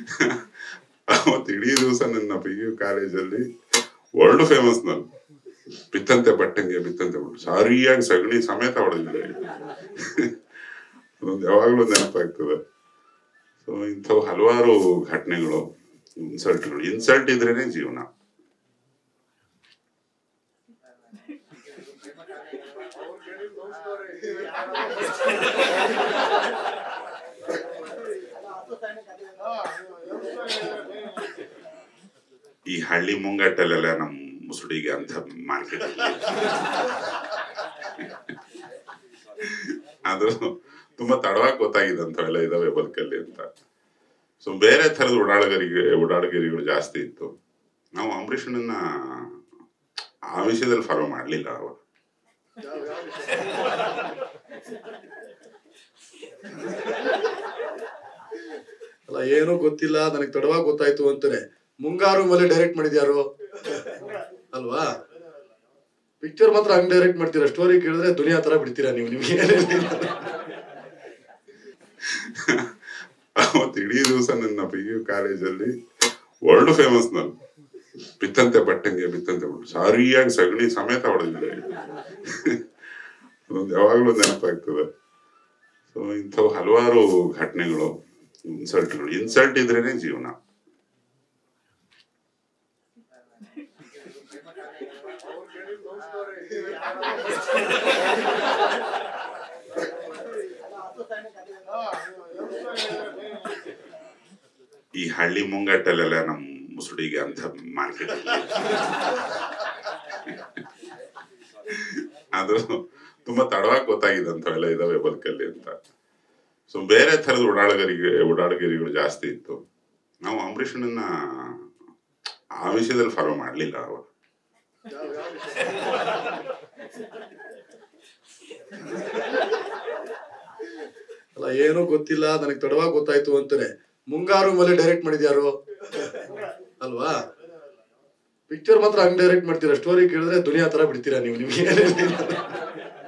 ಅವತ್ತು ಇಡೀ ದಿವಸ ನನ್ನ ಪಿ ಯು ಕಾಲೇಜಲ್ಲಿ ವರ್ಲ್ಡ್ ಫೇಮಸ್ ನಾನು ಬಿತ್ತಂತೆ ಬಟ್ಟಂಗೆ ಬಿತ್ತಂತೆ ಬಟ್ಟೆ ಸರಿಯಾಗಿ ಸಗಣಿ ಸಮೇತ ಹೊಡೆದಿದ್ದೆ ಅದೊಂದು ಯಾವಾಗಲೂ ನೆನಪಾಗ್ತದೆ ಸೊ ಇಂಥವು ಹಲವಾರು ಘಟನೆಗಳು ಇನ್ಸಲ್ಟ್ಗಳು ಇನ್ಸಲ್ಟ್ ಇದ್ರೇನೆ ಜೀವನ ಈ ಹಳ್ಳಿ ಮುಂಗಟ್ಟಲ್ಲೆಲ್ಲ ನಮ್ಮ ಮುಸುಡಿಗೆ ಅಂತ ಮಾರ್ಕೆಟ್ ಅದು ತುಂಬಾ ತಡವಾಗಿ ಗೊತ್ತಾಗಿದೆ ಅಂತವೆಲ್ಲ ಇದಾವೆ ಬದುಕಲ್ಲಿ ಅಂತ ಸೊ ಬೇರೆ ಥರದ ಓಡಾಡಗರಿಗೆ ಓಡಾಡಗಿರಿಗಳು ಜಾಸ್ತಿ ಇತ್ತು ನಾವು ಅಂಬರೀಷನನ್ನ ಆ ವಿಷಯದಲ್ಲಿ ಫಾಲೋ ಮಾಡಲಿಲ್ಲ ಅವಾಗ ಅಲ್ಲ ಏನೂ ಗೊತ್ತಿಲ್ಲ ನನಗೆ ತಡವಾಗಿ ಗೊತ್ತಾಯ್ತು ಅಂತಾನೆ ಮುಂಗಾರು ಮೇಲೆ ಡೈರೆಕ್ಟ್ ಮಾಡಿದ್ಯಾರು ಅಲ್ವಾ ಪಿಕ್ಚರ್ ಮಾತ್ರ ಹಂಗ್ ಡೈರೆಕ್ಟ್ ಮಾಡ್ತೀರಾ ಸ್ಟೋರಿ ಕೇಳಿದ್ರೆ ದುನಿಯಾ ತರ ಬಿಡ್ತೀರಾ ನೀವು ನಿಮ್ಗೆ ಅವತ್ತು ಇಡೀ ದಿವಸ ನನ್ನ ಪಿ ಯು ಕಾಲೇಜಲ್ಲಿ ವರ್ಲ್ಡ್ ಫೇಮಸ್ ನಾನು ಬಿತ್ತಂತೆ ಬಟ್ಟಂಗೆ ಬಿತ್ತಂತೆ ಬಟ್ಟೆ ಸರಿಯಾಗಿ ಸಗಣಿ ಸಮೇತ ಹೊಡೆದಿದ್ದೆ ಅದೊಂದು ಯಾವಾಗಲೂ ನೆನಪಾಗ್ತದೆ ಸೊ ಇಂಥವು ಹಲವಾರು ಘಟನೆಗಳು ಇನ್ಸಲ್ಟ್ಗಳು ಇನ್ಸಲ್ಟ್ ಇದ್ರೇನೆ ಜೀವನ ಈ ಹಳ್ಳಿ ಮುಂಗಟ್ಟಲ್ಲೆಲ್ಲ ನಮ್ಮ ಮುಸುಡಿಗೆ ಅಂತ ಮಾರ್ಕೆಟ್ ಅದು ತುಂಬಾ ತಡವಾಗಿ ಗೊತ್ತಾಗಿದೆ ಅಂತವೆಲ್ಲ ಇದಾವೆ ಬದುಕಲ್ಲಿ ಅಂತ ಸೊ ಬೇರೆ ಥರದ ಓಡಾಡಗರಿಗೆ ಓಡಾಡಗಿರಿಗಳು ಜಾಸ್ತಿ ಇತ್ತು ನಾವು ಅಂಬರೀಷನನ್ನ ಆ ವಿಷಯದಲ್ಲಿ ಫಾಲೋ ಮಾಡಲಿಲ್ಲ ಅವಾಗ ಅಲ್ಲ ಏನೂ ಗೊತ್ತಿಲ್ಲ ನನಗೆ ತಡವಾಗಿ ಗೊತ್ತಾಯ್ತು ಅಂತಾನೆ ಮುಂಗಾರು ಮೇಲೆ ಡೈರೆಕ್ಟ್ ಮಾಡಿದ್ಯಾರು ಅಲ್ವಾ ಪಿಕ್ಚರ್ ಮಾತ್ರ ಹಂಗ್ ಡೈರೆಕ್ಟ್ ಮಾಡ್ತೀರಾ ಸ್ಟೋರಿ ಕೇಳಿದ್ರೆ ದುನಿಯಾ ತರ ಬಿಡ್ತೀರಾ ನೀವು ನಿಮ್ಗೆ